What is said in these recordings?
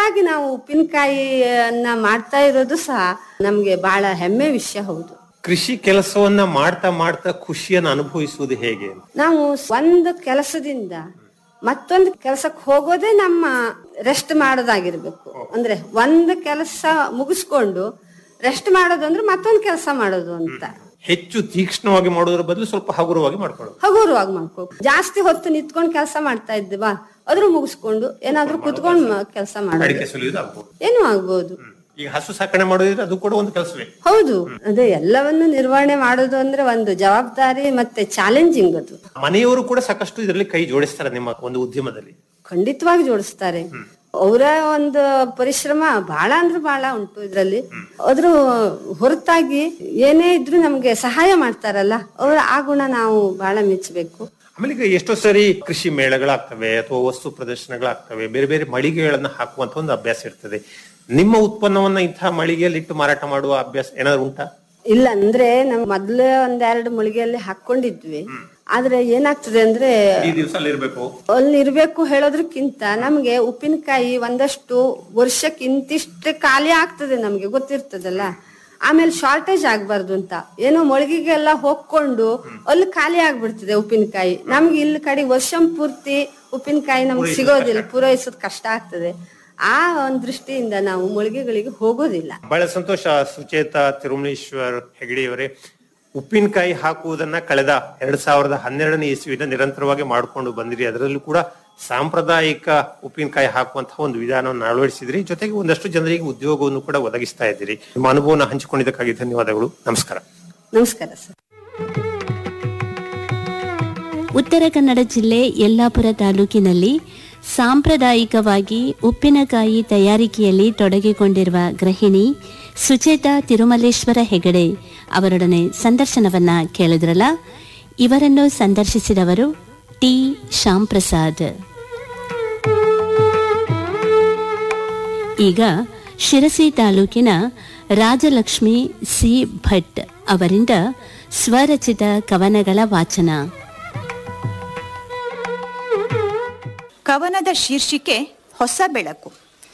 ಹೊಸದಾಗಿ ನಾವು ಉಪ್ಪಿನಕಾಯಿಯನ್ನ ಮಾಡ್ತಾ ಇರೋದು ಸಹ ನಮ್ಗೆ ಬಹಳ ಹೆಮ್ಮೆ ವಿಷಯ ಹೌದು ಕೃಷಿ ಕೆಲಸವನ್ನ ಮಾಡ್ತಾ ಮಾಡ್ತಾ ಖುಷಿಯನ್ನು ಅನುಭವಿಸುವುದು ಹೇಗೆ ನಾವು ಒಂದು ಕೆಲಸದಿಂದ ಮತ್ತೊಂದು ಕೆಲಸಕ್ಕೆ ಹೋಗೋದೇ ನಮ್ಮ ರೆಸ್ಟ್ ಮಾಡೋದಾಗಿರ್ಬೇಕು ಅಂದ್ರೆ ಒಂದು ಕೆಲಸ ಮುಗಿಸ್ಕೊಂಡು ರೆಸ್ಟ್ ಮಾಡೋದು ಅಂದ್ರೆ ಮತ್ತೊಂದು ಕೆಲಸ ಮಾಡೋದು ಅಂತ ಹೆಚ್ಚು ತೀಕ್ಷ್ಣವಾಗಿ ಮಾಡೋದ್ರ ಬದಲು ಸ್ವಲ್ಪ ಹಗುರವಾಗಿ ಮಾಡ್ಕೊಳ್ಳೋದು ಹಗುರವಾಗಿ ಮಾಡ್ಕೋ ಜಾಸ್ತಿ ಹೊತ್ತು ನಿಂತ್ಕೊಂಡು ಕೆಲಸ ಮಾಡ್ತಾ ಇದ್ದೀವಾ ಅದ್ರ ಮುಗಿಸ್ಕೊಂಡು ಏನಾದ್ರೂ ಕುತ್ಕೊಂಡು ಕೆಲಸ ಮಾಡೋದು ಅಡಿಕೆ ಸುಲಿಯುವುದು ಆಗ್ಬೋದು ಏನೂ ಆಗ್ಬೋದು ಈಗ ಹಸು ಸಾಕಣೆ ಮಾಡೋದಿದ್ರೆ ಅದು ಕೂಡ ಒಂದು ಕೆಲಸವೇ ಹೌದು ಅದೇ ಎಲ್ಲವನ್ನು ನಿರ್ವಹಣೆ ಮಾಡೋದು ಅಂದ್ರೆ ಒಂದು ಜವಾಬ್ದಾರಿ ಮತ್ತೆ ಚಾಲೆಂಜಿಂಗ್ ಅದು ಮನೆಯವರು ಕೂಡ ಸಾಕಷ್ಟು ಇದರಲ್ಲಿ ಕೈ ಜೋಡಿಸ್ತಾರೆ ನಿಮ್ಮ ಒಂದು ಉದ್ಯಮದಲ್ಲಿ ಖಂಡಿತವಾಗಿ ಜೋಡಿಸ್ತಾರೆ ಅವರ ಒಂದು ಪರಿಶ್ರಮ ಬಹಳ ಅಂದ್ರೆ ಬಹಳ ಉಂಟು ಇದ್ರಲ್ಲಿ ಅದ್ರ ಹೊರತಾಗಿ ಏನೇ ಇದ್ರು ನಮ್ಗೆ ಸಹಾಯ ಮಾಡ್ತಾರಲ್ಲ ಅವರ ಆ ಗುಣ ನಾವು ಬಹಳ ಮೆಚ್ಚಬೇಕು ಆಮೇಲೆ ಈಗ ಎಷ್ಟೋ ಸರಿ ಕೃಷಿ ಮೇಳಗಳಾಗ್ತವೆ ಅಥವಾ ವಸ್ತು ಪ್ರದರ್ಶನಗಳಾಗ್ತವೆ ಬೇರೆ ಬೇರೆ ಮಳಿಗೆಗಳನ್ನ ಹಾಕುವಂತ ಒಂದು ಅಭ್ಯಾಸ ಇರ್ತದೆ ನಿಮ್ಮ ಉತ್ಪನ್ನವನ್ನ ಇಂತಹ ಮಳಿಗೆಯಲ್ಲಿ ಇಟ್ಟು ಮಾರಾಟ ಮಾಡುವ ಅಭ್ಯಾಸ ಏನಾದ್ರು ಉಂಟಾ ಇಲ್ಲ ಅಂದ್ರೆ ನಮ್ ಮೊದ್ಲೇ ಒಂದೆರಡು ಮುಳುಗೆಯಲ್ಲಿ ಹಾಕೊಂಡಿದ್ವಿ ಆದ್ರೆ ಏನಾಗ್ತದೆ ಅಂದ್ರೆ ಈ ದಿವಸ ಅಲ್ಲಿ ಇರ್ಬೇಕು ಅಲ್ಲಿ ಇರ್ಬೇಕು ಹೇಳೋದ್ರಕ್ಕಿಂತ ನಮ್ಗೆ ಉಪ್ಪಿನಕಾಯಿ ಒಂದಷ್ಟು ವರ್ಷಕ್ಕೆ ಇಂತಿಷ್ಟೇ ಖಾಲಿ ಆಗ್ತದೆ ನಮ್ಗೆ ಗೊತ್ತಿರ್ತದಲ್ಲ ಆಮೇಲೆ ಶಾರ್ಟೇಜ್ ಆಗ್ಬಾರ್ದು ಅಂತ ಏನೋ ಮೊಳಗಿಗೆಲ್ಲ ಹೋಗ್ಕೊಂಡು ಅಲ್ಲಿ ಖಾಲಿ ಆಗ್ಬಿಡ್ತದೆ ಉಪ್ಪಿನಕಾಯಿ ನಮ್ಗೆ ಇಲ್ಲಿ ಕಡೆ ವರ್ಷ ಪೂರ್ತಿ ಉಪ್ಪಿನಕಾಯಿ ನಮ್ಗೆ ಸಿಗೋದಿಲ್ಲ ಪೂರೈಸೋದ್ ಕಷ್ಟ ಆಗ್ತದೆ ಆ ಒಂದ್ ದೃಷ್ಟಿಯಿಂದ ನಾವು ಮೊಳಗೆಗಳಿಗೆ ಹೋಗೋದಿಲ್ಲ ಬಹಳ ಸಂತೋಷ ಸುಚೇತ ತಿರುಮಲೇಶ್ವರ್ ಹೆಗಡೆಯವರೇ ಉಪ್ಪಿನಕಾಯಿ ಹಾಕುವುದನ್ನ ಕಳೆದ ಎರಡ್ ಸಾವಿರದ ಹನ್ನೆರಡನೇ ಇಸ್ವಿನ ನಿರಂತರವಾಗಿ ಮಾಡಿಕೊಂಡು ಬಂದಿರಿ ಅದರಲ್ಲೂ ಕೂಡ ಸಾಂಪ್ರದಾಯಿಕ ಉಪ್ಪಿನಕಾಯಿ ಹಾಕುವಂತಹ ಒಂದು ವಿಧಾನವನ್ನು ಅಳವಡಿಸಿದ್ರಿ ಜೊತೆಗೆ ಒಂದಷ್ಟು ಜನರಿಗೆ ಉದ್ಯೋಗವನ್ನು ಕೂಡ ಒದಗಿಸ್ತಾ ಇದ್ದೀರಿ ನಿಮ್ಮ ಅನುಭವನ ಹಂಚಿಕೊಂಡಿದ್ದಕ್ಕಾಗಿ ಧನ್ಯವಾದಗಳು ನಮಸ್ಕಾರ ನಮಸ್ಕಾರ ಸರ್ ಉತ್ತರ ಕನ್ನಡ ಜಿಲ್ಲೆ ಯಲ್ಲಾಪುರ ತಾಲೂಕಿನಲ್ಲಿ ಸಾಂಪ್ರದಾಯಿಕವಾಗಿ ಉಪ್ಪಿನಕಾಯಿ ತಯಾರಿಕೆಯಲ್ಲಿ ತೊಡಗಿಕೊಂಡಿರುವ ಗೃಹಿಣಿ ಸುಚೇತಾ ತಿರುಮಲೇಶ್ವರ ಹೆಗಡೆ ಅವರೊಡನೆ ಸಂದರ್ಶನವನ್ನ ಕೇಳಿದ್ರಲ್ಲ ಇವರನ್ನು ಸಂದರ್ಶಿಸಿದವರು ಟಿ ಶ್ಯಾಮ್ ಪ್ರಸಾದ್ ಈಗ ಶಿರಸಿ ತಾಲೂಕಿನ ರಾಜಲಕ್ಷ್ಮಿ ಸಿ ಭಟ್ ಅವರಿಂದ ಸ್ವರಚಿತ ಕವನಗಳ ವಾಚನ ಕವನದ ಶೀರ್ಷಿಕೆ ಹೊಸ ಬೆಳಕು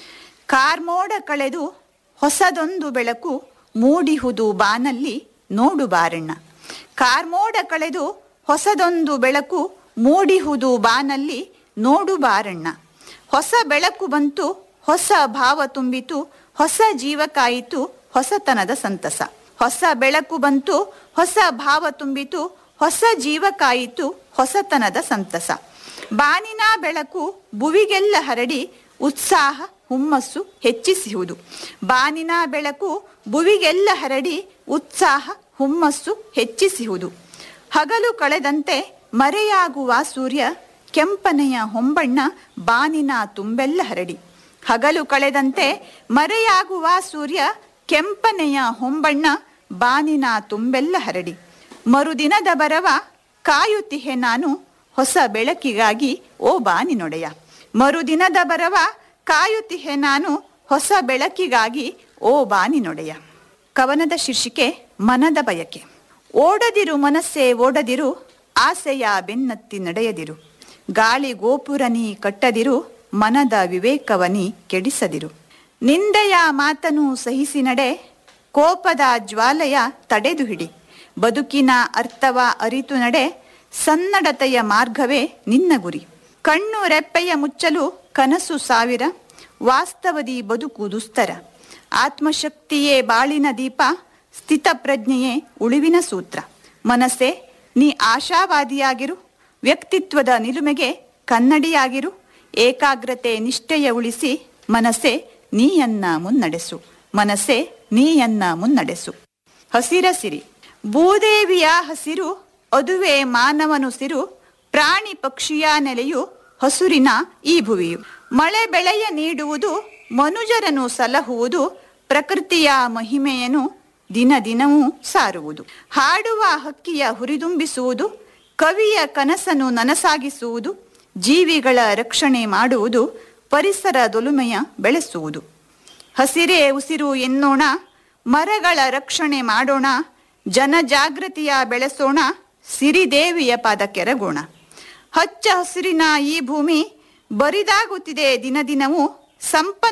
ಕಾರ್ಮೋಡ ಕಳೆದು ಹೊಸದೊಂದು ಬೆಳಕು ಮೂಡಿಹುದು ಬಾನಲ್ಲಿ ನೋಡು ಬಾರಣ್ಣ ಕಾರ್ಮೋಡ ಕಳೆದು ಹೊಸದೊಂದು ಬೆಳಕು ಮೂಡಿಹುದು ಬಾನಲ್ಲಿ ನೋಡು ಬಾರಣ್ಣ ಹೊಸ ಬೆಳಕು ಬಂತು ಹೊಸ ಭಾವ ತುಂಬಿತು ಹೊಸ ಜೀವಕಾಯಿತು ಹೊಸತನದ ಸಂತಸ ಹೊಸ ಬೆಳಕು ಬಂತು ಹೊಸ ಭಾವ ತುಂಬಿತು ಹೊಸ ಜೀವಕಾಯಿತು ಹೊಸತನದ ಸಂತಸ ಬಾನಿನ ಬೆಳಕು ಭುವಿಗೆಲ್ಲ ಹರಡಿ ಉತ್ಸಾಹ ಹುಮ್ಮಸ್ಸು ಹೆಚ್ಚಿಸುವುದು ಬಾನಿನ ಬೆಳಕು ಭುವಿಗೆಲ್ಲ ಹರಡಿ ಉತ್ಸಾಹ ಹುಮ್ಮಸ್ಸು ಹೆಚ್ಚಿಸುವುದು ಹಗಲು ಕಳೆದಂತೆ ಮರೆಯಾಗುವ ಸೂರ್ಯ ಕೆಂಪನೆಯ ಹೊಂಬಣ್ಣ ಬಾನಿನ ತುಂಬೆಲ್ಲ ಹರಡಿ ಹಗಲು ಕಳೆದಂತೆ ಮರೆಯಾಗುವ ಸೂರ್ಯ ಕೆಂಪನೆಯ ಹೊಂಬಣ್ಣ ಬಾನಿನ ತುಂಬೆಲ್ಲ ಹರಡಿ ಮರುದಿನದ ಬರವ ಕಾಯುತ್ತಿಹೆ ನಾನು ಹೊಸ ಬೆಳಕಿಗಾಗಿ ಓ ಬಾನಿನೊಡೆಯ ಮರುದಿನದ ಬರವ ಕಾಯುತ್ತಿಹೆ ನಾನು ಹೊಸ ಬೆಳಕಿಗಾಗಿ ಓ ಬಾನಿನೊಡೆಯ ಕವನದ ಶೀರ್ಷಿಕೆ ಮನದ ಬಯಕೆ ಓಡದಿರು ಮನಸ್ಸೇ ಓಡದಿರು ಆಸೆಯ ಬೆನ್ನತ್ತಿ ನಡೆಯದಿರು ಗಾಳಿ ಗೋಪುರ ನೀ ಕಟ್ಟದಿರು ಮನದ ವಿವೇಕವನಿ ಕೆಡಿಸದಿರು ನಿಂದೆಯ ಮಾತನು ಸಹಿಸಿ ನಡೆ ಕೋಪದ ಜ್ವಾಲೆಯ ತಡೆದು ಹಿಡಿ ಬದುಕಿನ ಅರ್ಥವ ಅರಿತು ನಡೆ ಸನ್ನಡತೆಯ ಮಾರ್ಗವೇ ನಿನ್ನ ಗುರಿ ಕಣ್ಣು ರೆಪ್ಪೆಯ ಮುಚ್ಚಲು ಕನಸು ಸಾವಿರ ವಾಸ್ತವದಿ ಬದುಕು ದುಸ್ತರ ಆತ್ಮಶಕ್ತಿಯೇ ಬಾಳಿನ ದೀಪ ಸ್ಥಿತಪ್ರಜ್ಞೆಯೇ ಉಳಿವಿನ ಸೂತ್ರ ಮನಸ್ಸೇ ನೀ ಆಶಾವಾದಿಯಾಗಿರು ವ್ಯಕ್ತಿತ್ವದ ನಿಲುಮೆಗೆ ಕನ್ನಡಿಯಾಗಿರು ಏಕಾಗ್ರತೆ ನಿಷ್ಠೆಯ ಉಳಿಸಿ ಮನಸ್ಸೇ ನೀಯನ್ನ ಮುನ್ನಡೆಸು ಮನಸ್ಸೇ ನೀಯನ್ನ ಮುನ್ನಡೆಸು ಹಸಿರ ಸಿರಿ ಭೂದೇವಿಯ ಹಸಿರು ಅದುವೇ ಮಾನವನು ಸಿರು ಪ್ರಾಣಿ ಪಕ್ಷಿಯ ನೆಲೆಯು ಹಸುರಿನ ಈ ಭುವಿಯು ಮಳೆ ಬೆಳೆಯ ನೀಡುವುದು ಮನುಜರನು ಸಲಹುವುದು ಪ್ರಕೃತಿಯ ಮಹಿಮೆಯನ್ನು ದಿನ ದಿನವೂ ಸಾರುವುದು ಹಾಡುವ ಹಕ್ಕಿಯ ಹುರಿದುಂಬಿಸುವುದು ಕವಿಯ ಕನಸನ್ನು ನನಸಾಗಿಸುವುದು ಜೀವಿಗಳ ರಕ್ಷಣೆ ಮಾಡುವುದು ಪರಿಸರದೊಲುಮೆಯ ಬೆಳೆಸುವುದು ಹಸಿರೇ ಉಸಿರು ಎನ್ನೋಣ ಮರಗಳ ರಕ್ಷಣೆ ಮಾಡೋಣ ಜನಜಾಗೃತಿಯ ಬೆಳೆಸೋಣ ಸಿರಿದೇವಿಯ ಪಾದ ಕೆರಗೋಣ ಹಚ್ಚ ಹಸಿರಿನ ಈ ಭೂಮಿ ಬರಿದಾಗುತ್ತಿದೆ ದಿನ ದಿನವೂ ಸಂಪನ್ನ